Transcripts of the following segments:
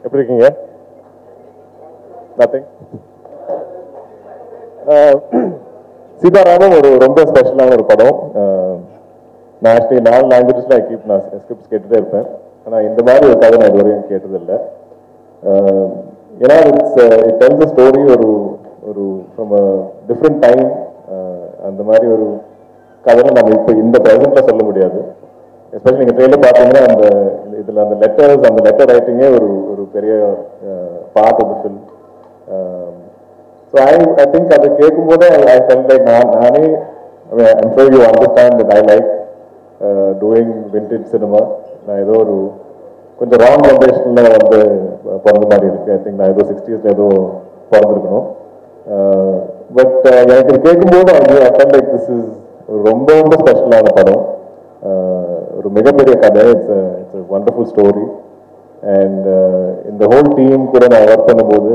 எப்படி இருக்கீங்க நத்திங் சீதாராமம் ஒரு ரொம்ப ஸ்பெஷலான ஒரு படம் அஹ், நான் ஆக்சுவலி நாலு லாங்குவேஜஸ்ல கீப் நான் ஸ்கிரிப்ட்ஸ் கேட்டுட்டே இருப்பேன் ஆனால் இந்த மாதிரி ஒரு கதை நான் இதுவரையும் கேட்டதில்லை அஹ், ஏன்னா it's it tells a story ஒரு ஒரு ஃப்ரம் அ டிஃப்ரெண்ட் டைம் அந்த மாதிரி ஒரு கதையை நம்ம இப்போ இந்த ப்ரெசென்ட்ல சொல்ல முடியாது எஸ்பெஷலி நீங்கள் ட்ரெயிலில் பார்த்தீங்கன்னா அந்த இதில் அந்த லெட்டர்ஸ் அந்த லெட்டர் ரைட்டிங்கே ஒரு ஒரு பெரிய part of the film so I I think அதை கேட்கும்போது ஐ ஃபெல் லைக் நான் நானே I'm sure you understand that I like doing vintage cinema நான் ஏதோ ஒரு கொஞ்சம் ராங் ஜென்ரேஷனில் வந்து பிறந்த மாதிரி இருக்கு ஐ திங்க் நான் ஏதோ சிக்ஸ்டீஸில் ஏதோ பிறந்திருக்கணும் பட் எனக்கு இது கேட்கும்போது I felt like this is ரொம்ப ரொம்ப ஸ்பெஷலான படம் Uh, ஒரு மிகப்பெரிய கதை it's it's wonderful story and இந்த ஹோல் டீம் கூட நான் ஒர்க் பண்ணும்போது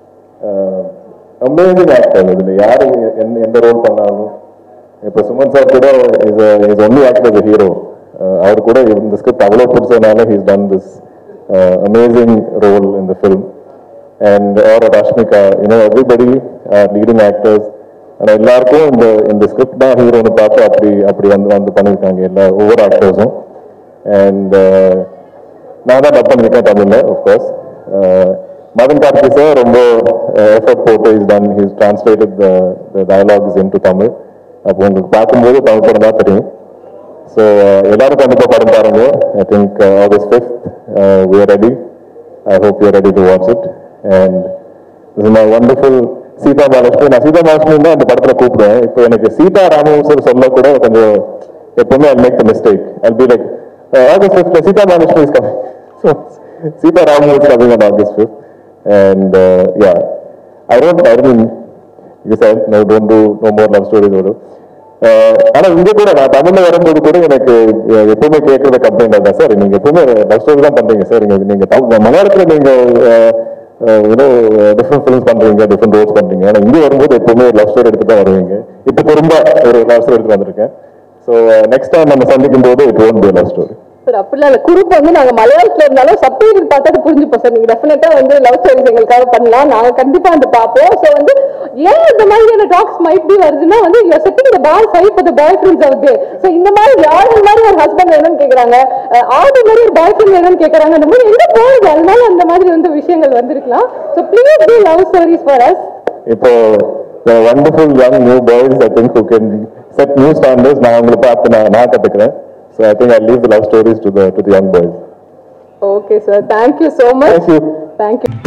அமேசிங் ஆக்டர் இதில் யார் எந்த எந்த ரோல் பண்ணாலும் இப்போ சுமன் சார் கூட is is only actor as a hero அவர் கூட இந்த ஸ்கிரிப்ட் அவ்வளோ பிடிச்சதுனால he's done this amazing role in the film and our Rashmika you know everybody leading actors ஆனா எல்லாருக்கும் இந்த இந்த ஸ்கிரிப்ட் தான் ஹீரோன்னு பார்த்து அப்படி அப்படி வந்து வந்து பண்ணியிருக்காங்க எல்லா ஒவ்வொரு ஆக்டர்ஸும் அண்ட் நான் தான் டப் பண்ணியிருக்கேன் தமிழ்ல ஆஃப்கோர்ஸ் மதன் கார்த்தி சார் ரொம்ப எஃபர்ட் போட்டு is done he's translated the dialogues into Tamil அப்போ உங்களுக்கு பார்க்கும்போது தமிழ் படம் தான் தெரியும் ஸோ எல்லாரும் கண்டிப்பாக படம் பாருங்க I think August fifth we are ready I hope you ready to watch it and is my wonderful Sita Mahalakshmi நான் சீதா மகாலட்சுமி தான் இந்த படத்துல கூப்பிடுவேன் இப்போ எனக்கு சீதா ராமவம்சர் சொல்ல கூட கொஞ்சம் எப்பவுமே I make the mistake I be like August fifth Sita Mahalakshmi is coming so Sita Raman is coming on August fifth and yeah I don't I mean you said no don't do no more love stories வரும் ஆனா இங்க கூட நான் தமிழ்ல வரும்போது கூட எனக்கு அஹ், எப்பவுமே கேட்கறத கம்ப்ளைண்ட் அதான் சார் நீங்க எப்பவுமே லவ் ஸ்டோரி தான் பண்றீங்க சார் நீங்க நீங்க தமிழ் மலையாளத்துல நீங்க யூனோ டிஃப்ரெண்ட் ஃபிலிம்ஸ் பண்றீங்க டிஃப்ரெண்ட் ரோல்ஸ் பண்றீங்க ஆனா இங்க வரும்போது எப்பவுமே லவ் ஸ்டோரி எடுத்து தான் வருவீங்க இப்போ திரும்ப ஒரு லவ் ஸ்டோரி எடுத்து வந்திருக்கேன் ஸோ நெக்ஸ்ட் டைம் நம்ம சந்திக்கும் போது it won't be love story sir அப்படிலாம் இல்ல குரூப் வந்து நாங்க மலையாளத்துல இருந்தாலும் சப்டைட்டில் பார்த்தா அது புரிஞ்சுப்போம் சார் நீங்க டெஃபினட்டா வந்து லவ் ஸ்டோரிஸ் எங்களுக்காக பண்ணலாம் நாங்க கண்டிப்பா வந்து பார்ப்போம் ஸோ வந்து ஏன் இந்த மாதிரியான டாக்ஸ் மைட் பி வருதுன்னா வந்து you setting the ball five for the boyfriends out there so இந்த மாதிரி யார் மாதிரி ஒரு ஹஸ்பண்ட் வேணும்னு கேக்குறாங்க அஹ் ஆடு மாதிரி ஒரு பாய் ஃப்ரெண்ட் வேணும்னு கேக்குறாங்க அந்த மாதிரி எங்க போகுது அதனால அந்த மாதிரி வந்து விஷயங்கள் வந்திருக்கலாம் so please do love stories for us இப்போ wonderful young new boys I think who can set new standards நான் உங்களை பார்த்து நான் நான் கத்துக்கிறேன் so I think I leave the love stories to the to the young boys okay sir thank you so much thank you thank you